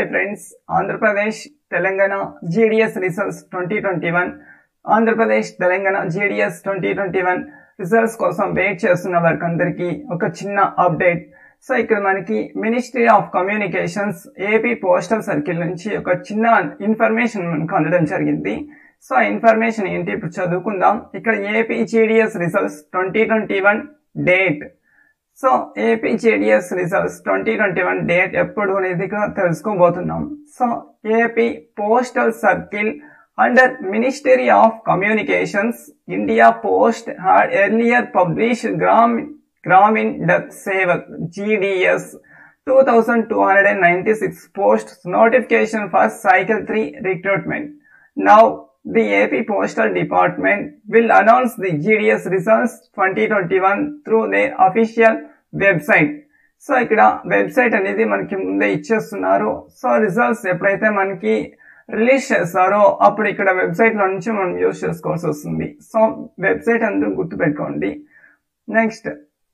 Friends Andhra Pradesh Telangana GDS results twenty twenty one Andhra Pradesh Telangana GDS twenty twenty one results కోసం wait చేస్తున్న వారికి అందరికీ ఒక చిన్న అప్డేట్ సో ఇక్కడ మనకి ministry of communications AP postal circle నుంచి ఒక చిన్న ఇన్ఫర్మేషన్ మనకు అందడం జరిగింది సో ఆ ఇన్ఫర్మేషన్ ఏంటి ఇప్పుడు చదువుకుందాం ఇక్కడ AP GDS results twenty twenty one date so AP GDS results twenty twenty one date ఎప్పుడు అనేది ఇక్కడ తెలుసుకోబోతున్నాం so AP postal circle under ministry of communications India post had earlier publish Gram Gramin Dak Sevak GDS two thousand two hundred and ninety six post notification for cycle three recruitment now the AP Postal Department will announce the GDS results 2021 through their official website. So ఇక్కడ website అనేది మనకి ముందే ఇచ్చేస్తున్నారు so results ఎప్పుడైతే మనకి release చేస్తారో అప్పుడు ఇక్కడ వెబ్సైట్ లో నుంచి మనం యూజ్ చేసుకోవాల్సి వస్తుంది సో వెబ్సైట్ అందరూ గుర్తుపెట్టుకోండి next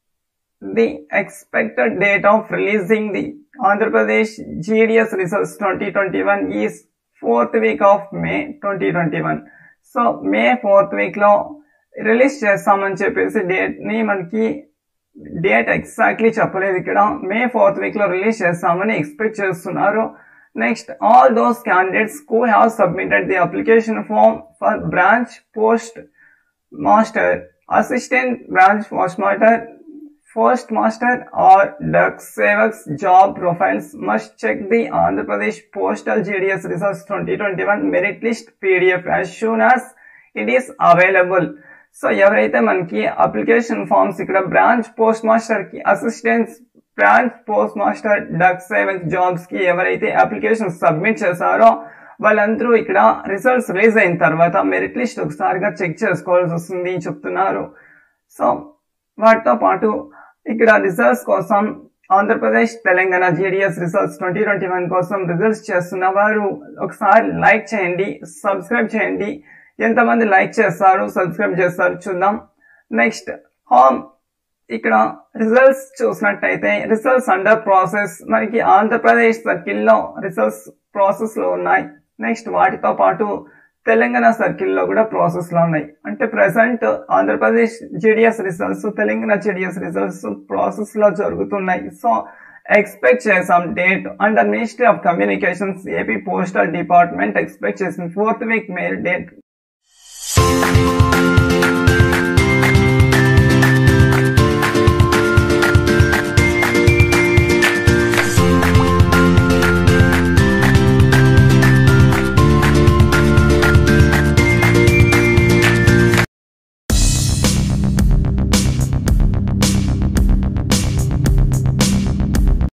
the expected date of releasing the Andhra Pradesh GDS results twenty twenty one is fourth week of May twenty twenty one so May fourth week లో రిలీజ్ చేస్తామని చెప్పేసి డేట్ ని మనకి డేట్ ఎగ్జాక్ట్లీ చెప్పలేదు ఇక్కడ మే ఫోర్త్ వీక్ లో రిలీజ్ చేస్తామని ఎక్స్పెక్ట్ చేస్తున్నారు next all those candidates who have submitted the application form for branch post master assistant branch post master First Master or Duck Sevaks job profiles must check the Andhra Pradesh Postal GDS results 2021 merit list PDF as soon as it is available. So ఎవరైతే మనకి application forms ఇక్కడ branch post master కి assistants branch post master Dak సెవెంత్ jobs కి ఎవరైతే application submit చేశారో వాళ్ళందరూ ఇక్కడ రిజల్ట్స్ రిలీజ్ అయిన తర్వాత మెరిట్ లిస్ట్ ఒకసారిగా చెక్ చేసుకోవాల్సి వస్తుంది చెప్తున్నారు సో వాటితో పాటు ఇక్కడ రిజల్ట్స్ కోసం Andhra Pradesh Telangana GDS results twenty twenty one కోసం రిజల్ట్స్ చేస్తున్న వారు ఒకసారి లైక్ చేయండి సబ్స్క్రైబ్ చేయండి ఎంతమంది లైక్ చేస్తారు సబ్స్క్రైబ్ చేస్తారు చూద్దాం నెక్స్ట్ హోమ్ ఇక్కడ రిజల్ట్స్ చూసినట్టయితే రిజల్ట్స్ అండర్ ప్రాసెస్ మనకి ఆంధ్రప్రదేశ్ సర్కిల్లో రిజల్ట్స్ ప్రాసెస్ లో ఉన్నాయి నెక్స్ట్ వాటితో పాటు తెలంగాణ సర్కిల్లో కూడా ప్రాసెస్ లో ఉన్నాయి అంటే present Andhra Pradesh GDS results Telangana GDS results process లో జరుగుతున్నాయి సో ఎక్స్పెక్ట్ చేసాం date under ministry of communications AP postal department expect చేసింది ఫోర్త్ వీక్ మే డేట్